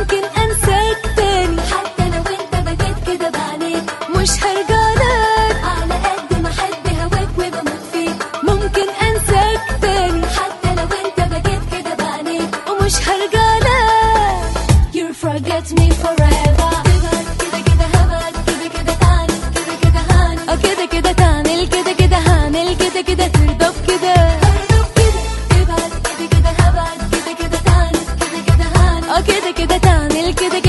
ممكن انساك تاني حتى لو انت بكيت كده بعينيك مش هرجعلك على قد ما احب هواك وبموت فيك ممكن انساك تاني حتى لو انت بكيت كده بعينيك ومش هرجعلك You forget me forever كده كده هبعد كده كده تعمل كده كده هعمل اه كده كده تعمل كده كده هعمل كده كده ترضى بكده اه كده كده تعمل كده كده